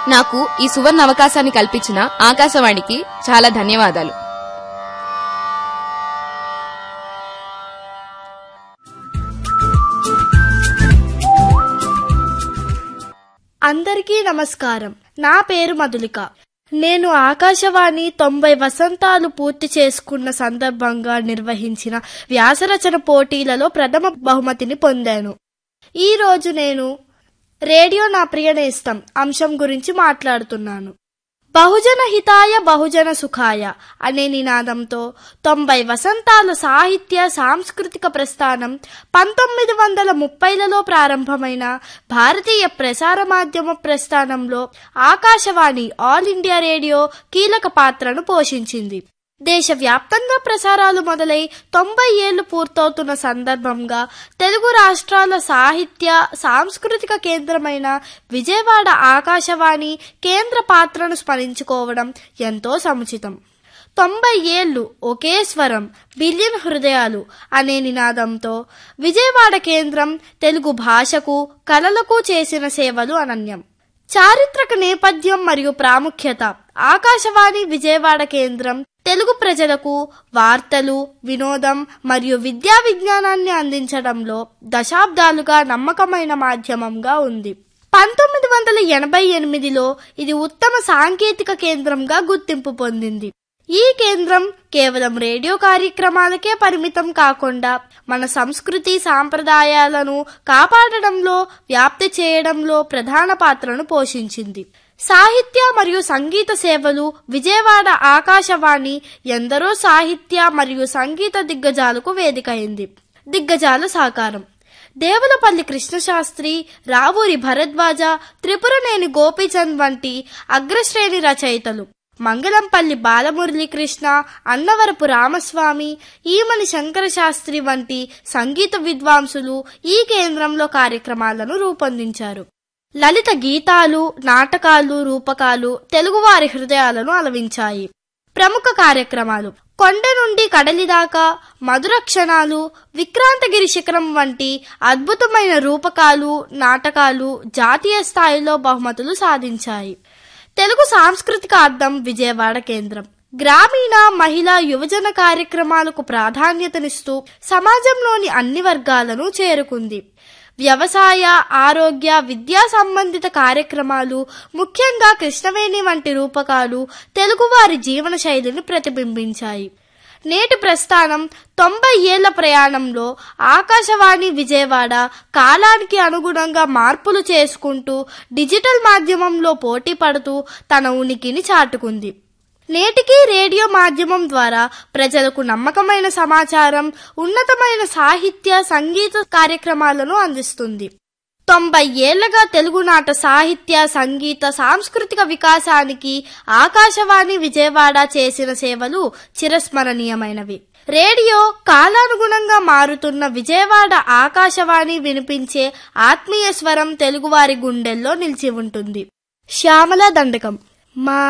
నాకు ఈ సువర్ణ అవకాశాన్ని కల్పించిన ఆకాశవాణికి చాలా ధన్యవాదాలు అందరికీ నమస్కారం నా పేరు మధులిక నేను ఆకాశవాణి తొంభై వసంతాలు పూర్తి చేసుకున్న సందర్భంగా నిర్వహించిన వ్యాసరచన పోటీలలో ప్రథమ బహుమతిని పొందాను ఈ రోజు నేను రేడియో నా ప్రియ నేస్తం అంశం గురించి మాట్లాడుతున్నాను బహుజన హితాయ బహుజన సుఖాయ అనే నినాదంతో తొంభై వసంతాల సాహిత్య సాంస్కృతిక ప్రస్థానం పంతొమ్మిది వందల ముప్పైలలో ప్రారంభమైన భారతీయ ప్రసార మాధ్యమ ప్రస్థానంలో ఆకాశవాణి ఆల్ ఇండియా రేడియో కీలక పాత్రను పోషించింది దేశవ్యాప్తంగా ప్రసారాలు మొదలై తొంభై ఏళ్లు పూర్తవుతున్న సందర్భంగా తెలుగు రాష్ట్రాల సాహిత్య సాంస్కృతిక కేంద్రమైన విజయవాడ ఆకాశవాణి కేంద్ర పాత్రను స్మరించుకోవడం ఎంతో సముచితం తొంభై ఏళ్లు ఒకే స్వరం బిలియన్ హృదయాలు అనే నినాదంతో విజయవాడ కేంద్రం తెలుగు భాషకు కళలకు చేసిన సేవలు అనన్యం చారిత్రక నేపథ్యం మరియు ప్రాముఖ్యత ఆకాశవాణి విజయవాడ కేంద్రం తెలుగు ప్రజలకు వార్తలు వినోదం మరియు విద్యా విజ్ఞానాన్ని అందించడంలో దశాబ్దాలుగా నమ్మకమైన మాధ్యమంగా ఉంది పంతొమ్మిది వందల ఎనభై ఎనిమిదిలో ఇది ఉత్తమ సాంకేతిక కేంద్రంగా గుర్తింపు పొందింది ఈ కేంద్రం కేవలం రేడియో కార్యక్రమాలకే పరిమితం కాకుండా మన సంస్కృతి సాంప్రదాయాలను కాపాడడంలో వ్యాప్తి చేయడంలో ప్రధాన పాత్రను పోషించింది సాహిత్య మరియు సంగీత సేవలు విజయవాడ ఆకాశవాణి ఎందరో సాహిత్య మరియు సంగీత దిగ్గజాలకు వేదికైంది దిగ్గజాల సాకారం దేవులపల్లి కృష్ణశాస్త్రి రావూరి భరద్వాజ త్రిపురనేని గోపీచంద్ వంటి అగ్రశ్రేణి రచయితలు మంగళంపల్లి బాలమురళీకృష్ణ అన్నవరపు రామస్వామి ఈమని శంకరశాస్త్రి వంటి సంగీత విద్వాంసులు ఈ కేంద్రంలో కార్యక్రమాలను రూపొందించారు లలిత గీతాలు నాటకాలు రూపకాలు తెలుగువారి హృదయాలను అలవించాయి ప్రముఖ కార్యక్రమాలు కొండ నుండి కడలి దాకా మధుర క్షణాలు విక్రాంతగిరి శిఖరం వంటి అద్భుతమైన రూపకాలు నాటకాలు జాతీయ స్థాయిలో బహుమతులు సాధించాయి తెలుగు సాంస్కృతిక అద్దం విజయవాడ కేంద్రం గ్రామీణ మహిళా యువజన కార్యక్రమాలకు ప్రాధాన్యతనిస్తూ సమాజంలోని అన్ని వర్గాలను చేరుకుంది వ్యవసాయ ఆరోగ్య విద్యా సంబంధిత కార్యక్రమాలు ముఖ్యంగా కృష్ణవేణి వంటి రూపకాలు తెలుగువారి జీవన శైలిని ప్రతిబింబించాయి నేటి ప్రస్థానం తొంభై ఏళ్ల ప్రయాణంలో ఆకాశవాణి విజయవాడ కాలానికి అనుగుణంగా మార్పులు చేసుకుంటూ డిజిటల్ మాధ్యమంలో పోటీ పడుతూ తన ఉనికిని చాటుకుంది నేటికీ రేడియో మాధ్యమం ద్వారా ప్రజలకు నమ్మకమైన సమాచారం ఉన్నతమైన సాహిత్య సంగీత కార్యక్రమాలను అందిస్తుంది తొంభై ఏళ్లగా తెలుగునాట సాహిత్య సంగీత సాంస్కృతిక వికాసానికి ఆకాశవాణి విజయవాడ చేసిన సేవలు చిరస్మరణీయమైనవి రేడియో కాలానుగుణంగా మారుతున్న విజయవాడ ఆకాశవాణి వినిపించే ఆత్మీయ స్వరం తెలుగువారి గుండెల్లో నిలిచి ఉంటుంది శ్యామల దండకం మా